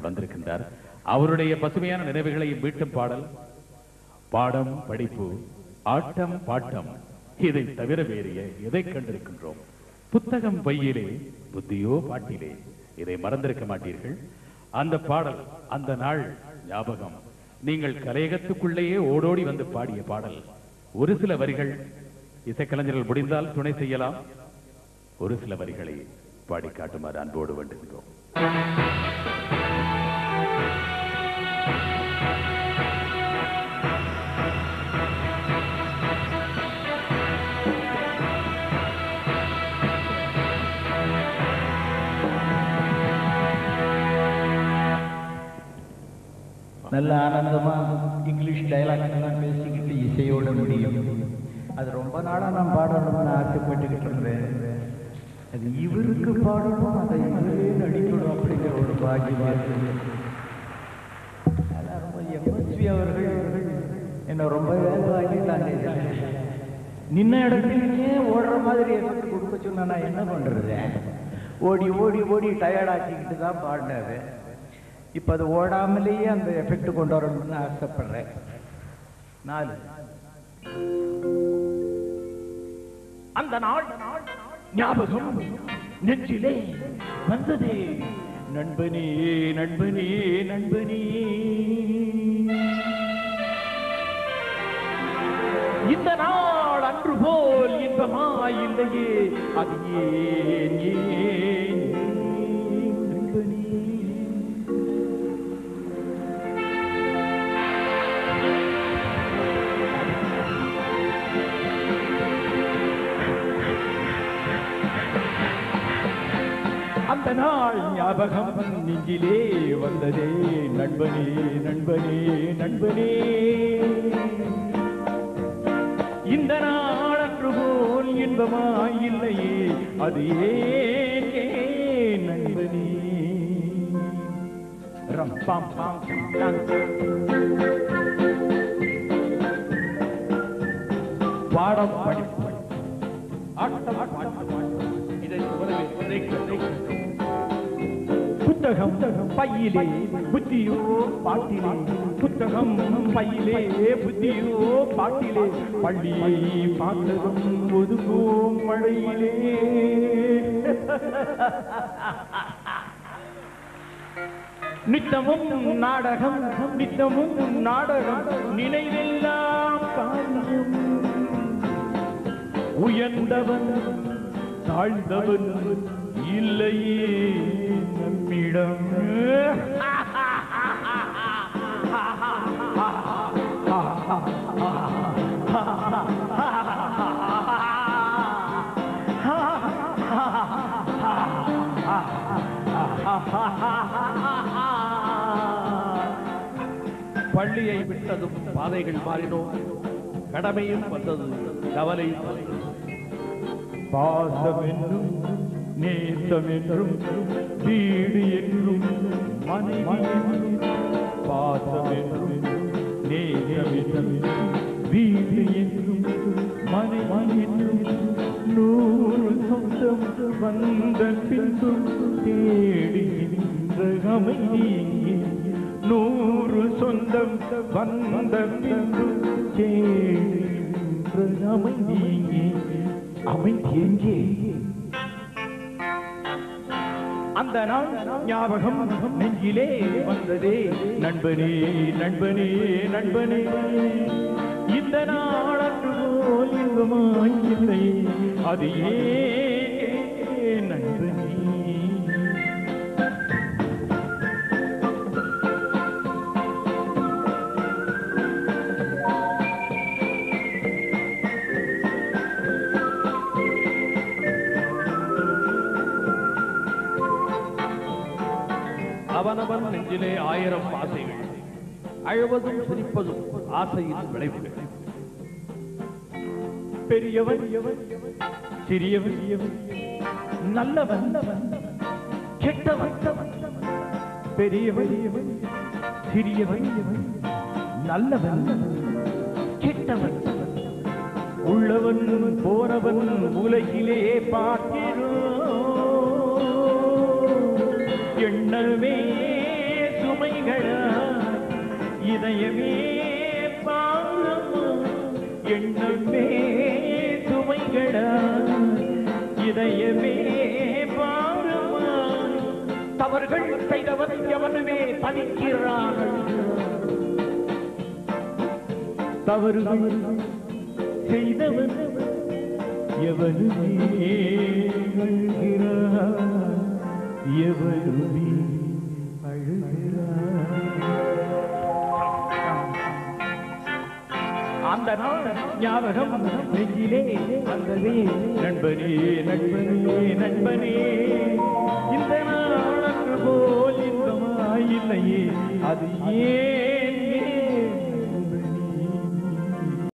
அவர்கள் வந்திருக்கின்றார் அவருடைய பசுமையான நினைவுகளை மீட்டும் பாடல் பாடம் படிப்பு ஆட்டம் பாட்டம் இதை தவிர வேறு எ- எதை கண்டிருக்கின்றோம் புத்தகம் பையிலே புத்தியோ பாட்டிலே இதை மறந்திருக்க மாட்டீர்கள் அந்த பாடல் அந்த நாள் ஞாபகம் நீங்கள் கலையகத்துக்குள்ளேயே ஓடோடி வந்து பாடிய பாடல் ஒரு சில வரிகள் இசைக்கலைஞர்கள் முடிந்தால் துணை செய்யலாம் ஒரு சில வரிகளை பாடி காட்டுமாறு அன்போடு வேண்டுகின்றோம் நல்ல ஆனந்தமா இங்கிலீஷ் டைலாக் எல்லாம் பேசிக்கிட்டு இசையோட முடியும் அது ரொம்ப நாளா நான் பாடணும்னு ஆசைப்பட்டுக்கிட்டு இருந்தேன் அது இவருக்கு பாடணும் அதை இவரே நடிக்கணும் அப்படிங்கிற ஒரு பாக்கியம் அதான் ரொம்ப எம்எஸ்வி அவர்கள் என்ன ரொம்ப வேலை வாங்கிட்டாங்க நின்ன இடத்துலயே ஓடுற மாதிரி எஃபெக்ட் கொடுக்க சொன்னா நான் என்ன பண்றது ஓடி ஓடி ஓடி டயர்ட் ஆக்கிக்கிட்டு தான் பாடினாரு இப்ப அது ஓடாமலேயே அந்த எஃபெக்ட் கொண்டு வரணும்னு ஆசைப்படுறேன் நாலு அந்த நாள் ஞாபகம் நெஞ்சிலே வந்ததே நண்பனே நண்பனே நண்பனே இந்த நாள் அன்று போல் இன்பமா இல்லையே அது ஏன் ஏன் நண்பனே அந்த நாள் ஞாபகம் நெஞ்சிலே வந்ததே நண்பனே நண்பனே நண்பனே இந்த நாள் அன்று போல் இன்பமா இல்லையே அது ஏன் ஏன் நண்பனே ரம் பாம் பாம் டாங். பாடம் படிப்பு ஆட்டம் பாட்டம் இதை முதலில் இணைக்க புத்தகம் பையிலே புத்தியோ பாட்டிலே புத்தகம் பையிலே புத்தியோ பாட்டிலே பள்ளியை பார்த்ததும் ஒதுங்கும் மழையிலே நித்தமும் நாடகம் நித்தமும் நாடகம் நினைவெல்லாம் காரியம் உயர்ந்தவன் தாழ்ந்தவன் இல்லையே நம்மிடம் பள்ளியை விட்டதும் பாதைகள் மாறினோம் கடமையும் வந்தது கவலை வந்தது. பாசம் என்றும் நேசம் என்றும் வீடு என்றும் மனைவி என்றும் பாசம் என்றும் நேசம் என்றும் வீடு என்றும் மனைவி என்றும் நூறு சொந்தம் வந்த பின்பும் தேடுகின்ற அமைதி எங்கே? நூறு சொந்தம் வந்த பின்பும் தேடுகின்ற அமைதி எங்கே? அமைதி எங்கே அந்த நாள் ஞாபகம் நெஞ்சிலே வந்ததே நண்பனே நண்பனே நண்பனே இந்த நாள் அன்று போல் இன்பமாய் இல்லை அது ஏன் நண்பனே அவனவன் நெஞ்சிலே ஆயிரம் ஆசைகள் அழுவதும் சிரிப்பதும் ஆசையின் விளைவுகள் பெரியவன் சிறியவன் நல்லவன் கெட்டவன் பெரியவன் சிறியவன் நல்லவன் கெட்டவன் உள்ளவன் போனவன் உலகிலே பார்க்கிறோம் எண்ணமே இதயமே பாரமா எண்ணமே சுமைகளா இதயமே பாரமா தவறுகள் செய்தவன் எவனுமே தவிக்கிறார்கள் தவறுகள் செய்தவன் எவனுமே அழுகிறான் எவனுமே அந்த நாள் ஞாபகம் நெஞ்சிலே வந்ததே நண்பனே நண்பனே நண்பனே இந்த நாள் அன்று போல் இன்பமாயில்லையே அது ஏன்